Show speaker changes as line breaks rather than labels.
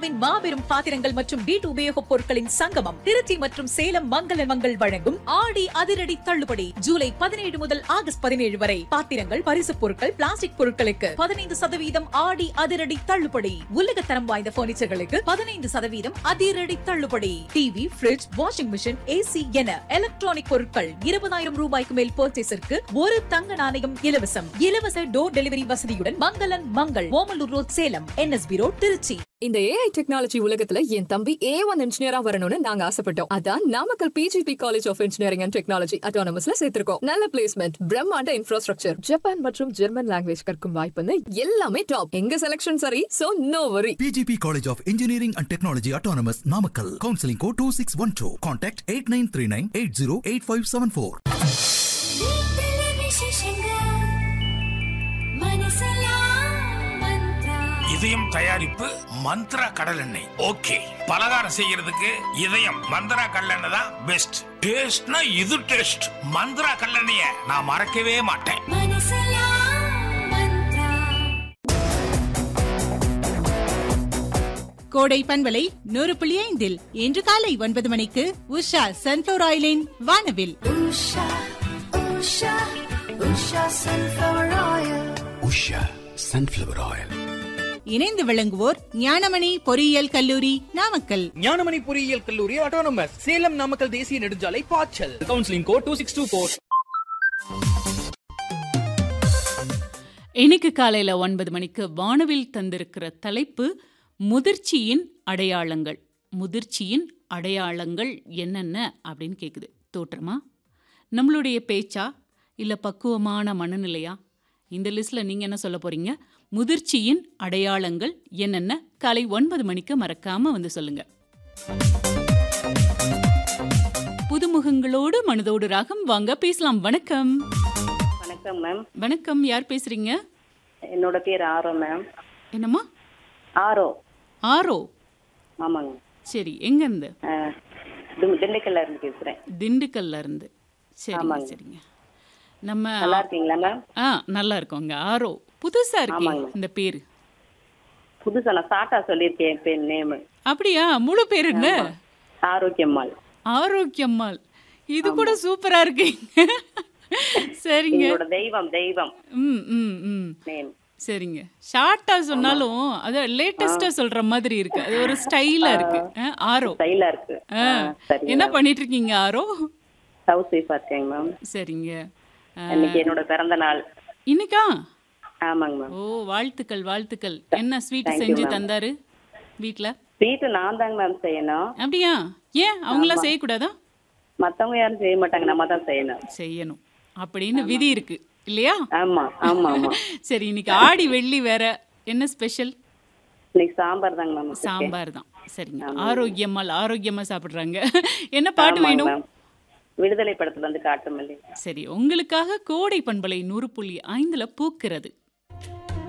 இந்தியாவின் மாபெரும் பாத்திரங்கள் மற்றும் வீட்டு உபயோகப் பொருட்களின் சங்கமம் திருச்சி மற்றும் சேலம் மங்கள மங்கள் வழங்கும் ஆடி அதிரடி தள்ளுபடி ஜூலை பதினேழு முதல் ஆகஸ்ட் பதினேழு வரை பாத்திரங்கள் பரிசுப் பொருட்கள் பிளாஸ்டிக் பொருட்களுக்கு பதினைந்து சதவீதம் ஆடி அதிரடி தள்ளுபடி உலகத்தரம் வாய்ந்த பர்னிச்சர்களுக்கு பதினைந்து சதவீதம் அதிரடி தள்ளுபடி TV fridge washing machine AC என எலக்ட்ரானிக் பொருட்கள் இருபதாயிரம் ரூபாய்க்கு மேல் பர்ச்சேஸிற்கு ஒரு தங்க நாணயம் இலவசம் இலவச டோர் டெலிவரி வசதியுடன் மங்களன் Mangal Omalur road Salem NSB road Tiruchi
இந்த ஏஐ டெக்னாலஜி உலகத்துல என் தம்பி ஏ ஒன் இன்ஜினியரா வரணும்னு நாங்க ஆசைப்பட்டோம் அதான் Namakkal PGP college of engineering and technology அட்டானமஸ்ல சேர்த்திருக்கோம் நல்ல பிளேஸ்மெண்ட் பிரம்மாண்ட இன்ஃப்ராஸ்ட்ரக்சர் ஜப்பான் மற்றும் ஜெர்மன் லாங்குவேஜ் கற்கும் வாய்ப்புன்னு எல்லாமே டாப் எங்க செலக்ஷன் சரி so no worry
PGP College of Engineering and Technology Autonomous Namakkal. Counseling code 2612. Contact 8939 808574.
இதயம் தயாரிப்பு மந்த்ரா கடல் எண்ணெய் ஓகே பலகாரம் செய்யறதுக்கு இதயம் மந்த்ரா கடலெண்ணெய் தான் பெஸ்ட் டேஸ்ட்னா இது டேஸ்ட் மந்த்ரா கடலெண்ணெய நான் மறக்கவே மாட்டேன்
கோடை பண்பலை நூறு புள்ளி ஐந்தில் இன்று காலை ஒன்பது மணிக்கு உஷா சன்ஃபிளவர் ஆயிலின் வானவில்
உஷா சன்ஃபிளவர் ஆயில்
இணைந்து விளங்குவோர் ஞானமணி பொறியியல் கல்லூரி நாமக்கல்
ஞானமணி பொறியியல் கல்லூரி ஆட்டோனமஸ் சேலம் நாமக்கல் தேசிய நெடுஞ்சாலை பாய்ச்சல் counselling code two six two four
இன்னைக்கு காலையில் ஒன்பது மணிக்கு வானவில் தந்திருக்கிற தலைப்பு முதிர்ச்சியின் அடையாளங்கள் முதிர்ச்சியின் அடையாளங்கள் என்னென்ன அப்படின்னு கேட்குது தோற்றமா நம்மளுடைய பேச்சா இல்லை பக்குவமான மனநிலையா இந்த லிஸ்ட்டில் நீங்கள் என்ன சொல்ல போகிறீங்க முதிர்ச்சியின் அடையாளங்கள் என்னென்ன காலை ஒன்பது மணிக்கு மறக்காமல் வந்து சொல்லுங்கள் புதுமுகங்களோடு மனதோடு ராகம் வாங்க பேசலாம் வணக்கம்
வணக்கம் மேம்
வணக்கம் யார் பேசுறீங்க
என்னோட பேர் ஆரோ மேம்
என்னம்மா
ஆரோ
ஆரோ
ஆமாங்க
சரி எங்க இருந்து
அஹ், தி- திண்டுக்கல்ல இருந்து பேசுறேன்
திண்டுக்கல்ல இருந்து சரிங்க
ஆமாங்க.
சரிங்க நம்ம
நல்லா இருக்கீங்களா மேம்
ஆ நல்லா இருக்கோங்க ஆரோ புதுசா இருக்கே
ஆமாங்க.
இந்த பேரு
புதுசா நான் சாட்டா சொல்லியிருக்கேன் பேர் நேமு
அப்படியா முழு பேர் என்ன
ஆரோக்கியம்மாள்
ஆரோக்கியம்மாள் இது கூட சூப்பரா இருக்கீங்க சரிங்க
என்னோட தெய்வம் தெய்வம்
ம் ம் ம்
நேம்
சரிங்க ஷார்ட்டா சொன்னாலும் அது லேட்டஸ்டா சொல்ற மாதிரி இருக்கு அது ஒரு ஸ்டைலா இருக்கு ஆ, ஆரோ
ஸ்டைலா இருக்கு
ஆ, என்ன பண்ணிட்டு இருக்கீங்க ஆரோ
ஹவுஸ் ஒய்ஃபா இருக்கேங்க மேம்
சரிங்க ஆ,
இன்னைக்கு என்னோட பிறந்த நாள்
இன்னைக்கா
ஆமாங்க மேம்
ஓ வாழ்த்துக்கள் வாழ்த்துக்கள் என்ன ஸ்வீட்
Thank you,
செஞ்சு
ma'am.
தந்தாரு வீட்ல
வீட்டு நான் தாங்க மேம் செய்யணும்
அப்படியா ஏன் அவங்களாம் செய்யக்கூடாதா
மத்தவங்க யாரும் செய்ய மாட்டாங்க நம்ம தான் செய்யணும்
செய்யணும் அப்படின்னு விதி இருக்கு இல்லையா
ஆமா ஆமா ஆமா
சரி இன்னைக்கு ஆடி வெள்ளி வேற என்ன ஸ்பெஷல்
இன்னைக்கு சாம்பார் தாங்க மேம்
சாம்பார் தான் சரிங்க ஆரோக்கியமா ஆரோக்கியமா சாப்பிடுறாங்க என்ன பாட்டு வேணும்
விடுதலை படத்துல இருந்து காட்டுமல்லி
சரி உங்களுக்காக கோடை பண்பலை நூறு புள்ளி ஐந்துல பூக்கிறது